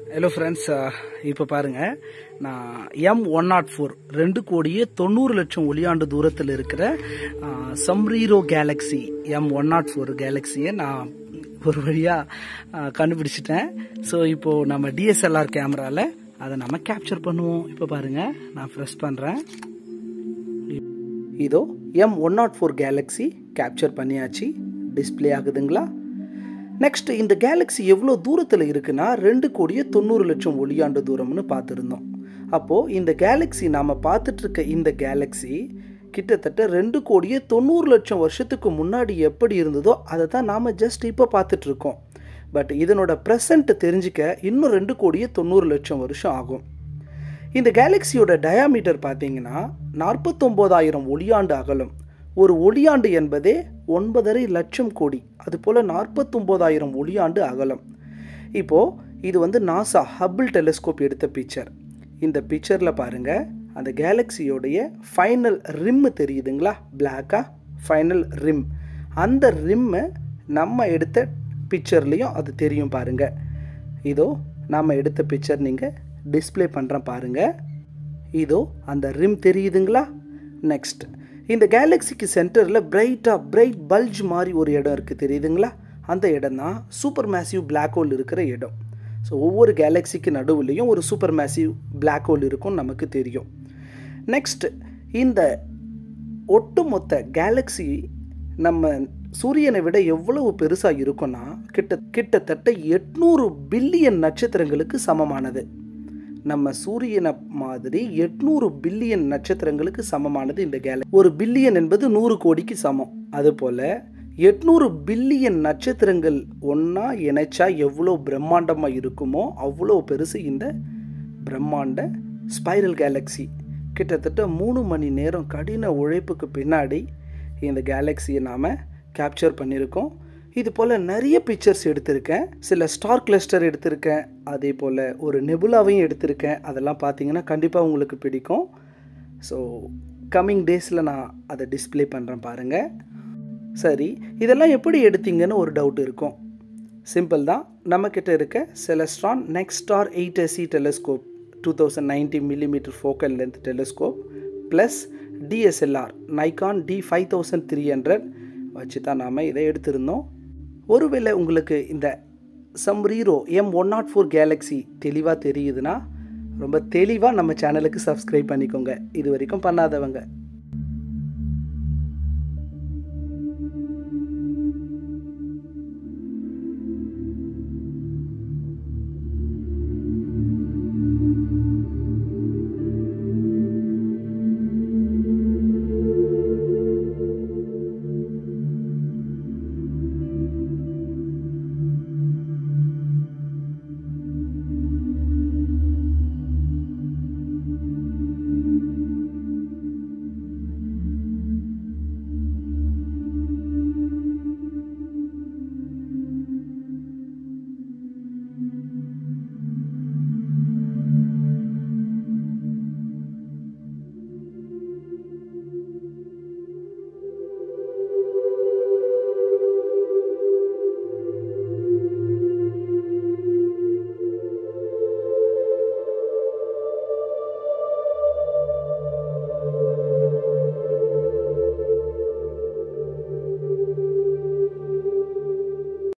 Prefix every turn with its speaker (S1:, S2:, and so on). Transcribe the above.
S1: hello friends இப்போ பாருங்க நான் எம் ஒன் நாட் ஃபோர் ரெண்டு கோடியே தொண்ணூறு லட்சம் ஒளியாண்டு தூரத்தில் இருக்கிற Sombrero galaxy M one nought four கேலக்ஸியை நான் ஒரு வழியாக கண்டுபிடிச்சிட்டேன் ஸோ இப்போ நம்ம டிஎஸ்எல்ஆர் கேமராவில் அதை நம்ம கேப்சர் பண்ணுவோம் இப்போ பாருங்க நான் ப்ரெஸ் பண்ணுறேன் இதோ M one nought four galaxy capture பண்ணியாச்சு டிஸ்பிளே ஆகுதுங்களா நெக்ஸ்ட் இந்த கேலக்ஸி எவ்வளோ தூரத்தில் இருக்குன்னா ரெண்டு கோடியே தொண்ணூறு லட்சம் ஒளியாண்டு தூரம்னு பார்த்துருந்தோம் அப்போது இந்த கேலக்ஸி நாம் பார்த்துட்ருக்க இந்த கேலக்ஸி கிட்டத்தட்ட ரெண்டு கோடியே தொண்ணூறு லட்சம் வருஷத்துக்கு முன்னாடி எப்படி இருந்ததோ அதை தான் நாம் ஜஸ்ட் இப்போ பார்த்துட்ருக்கோம் பட் இதனோட ப்ரெசண்ட் தெரிஞ்சிக்க இன்னும் ரெண்டு கோடியே தொண்ணூறு லட்சம் வருஷம் ஆகும் இந்த கேலக்ஸியோட டயாமீட்டர் பார்த்தீங்கன்னா நாற்பத்தொம்போதாயிரம் ஒளியாண்டு அகலம் ஒரு ஒளியாண்டு என்பதே ஒன்பதரை லட்சம் கோடி அதுபோல் நாற்பத்தொம்போதாயிரம் ஒளியாண்டு அகலம் இப்போது இது வந்து நாசா ஹபிள் டெலிஸ்கோப் எடுத்த பிக்சர் இந்த பிக்சரில் பாருங்கள் அந்த கேலக்ஸியோடைய ஃபைனல் ரிம்மு தெரியுதுங்களா பிளாக்காக ஃபைனல் ரிம் அந்த ரிம்மை நம்ம எடுத்த பிக்சர்லேயும் அது தெரியும் பாருங்கள் இதோ நாம் எடுத்த பிக்சர் நீங்கள் டிஸ்பிளே பண்ணுறேன் பாருங்கள் இதோ அந்த ரிம் தெரியுதுங்களா நெக்ஸ்ட் இந்த கேலக்ஸிக்கு சென்டரில் பிரைட்டாக பிரைட் பல்ஜ் மாதிரி ஒரு இடம் இருக்குது தெரியுதுங்களா அந்த இடம் தான் சூப்பர் மேசிவ் பிளாக் ஹோல் இருக்கிற இடம் ஸோ ஒவ்வொரு கேலக்ஸிக்கு நடுவுலையும் ஒரு சூப்பர் மேசிவ் பிளாக் ஹோல் இருக்கும் நமக்கு தெரியும் நெக்ஸ்ட் இந்த ஒட்டுமொத்த கேலக்ஸி நம்ம சூரியனை விட எவ்வளவு பெருசாக இருக்குன்னா கிட்ட கிட்டத்தட்ட எட்நூறு பில்லியன் நட்சத்திரங்களுக்கு சமமானது நம்ம சூரியனை மாதிரி எட்நூறு பில்லியன் நட்சத்திரங்களுக்கு சமமானது இந்த கேல ஒரு பில்லியன் என்பது நூறு கோடிக்கு சமம் அதுபோல் எட்நூறு பில்லியன் நட்சத்திரங்கள் ஒன்றா இணைச்சா எவ்வளோ பிரம்மாண்டமாக இருக்குமோ அவ்வளோ பெருசு இந்த பிரம்மாண்ட ஸ்பைரல் கேலக்ஸி கிட்டத்தட்ட மூணு மணி நேரம் கடின உழைப்புக்கு பின்னாடி இந்த கேலக்ஸியை நாம் கேப்சர் பண்ணியிருக்கோம் இது போல் நிறைய பிக்சர்ஸ் எடுத்திருக்கேன் சில ஸ்டார் கிளஸ்டர் எடுத்திருக்கேன் அதே போல் ஒரு நெபுலாவையும் எடுத்திருக்கேன் அதெல்லாம் பார்த்தீங்கன்னா கண்டிப்பாக உங்களுக்கு பிடிக்கும் ஸோ கம்மிங் டேஸில் நான் அதை டிஸ்பிளே பண்ணுறேன் பாருங்கள் சரி இதெல்லாம் எப்படி எடுத்தீங்கன்னு ஒரு டவுட் இருக்கும் சிம்பிள் தான் நம்மக்கிட்ட இருக்க Celestron NexStar eight SC telescope two thousand ninety millimetre focal length telescope plus DSLR Nikon D five thousand three hundred வச்சு தான் நாம் இதை எடுத்திருந்தோம் ஒருவேளை உங்களுக்கு இந்த Sombrero M one nought four galaxy தெளிவாக தெரியுதுன்னா ரொம்ப தெளிவாக நம்ம சேனலுக்கு சப்ஸ்கிரைப் பண்ணிக்கோங்க இது வரைக்கும் பண்ணாதவங்க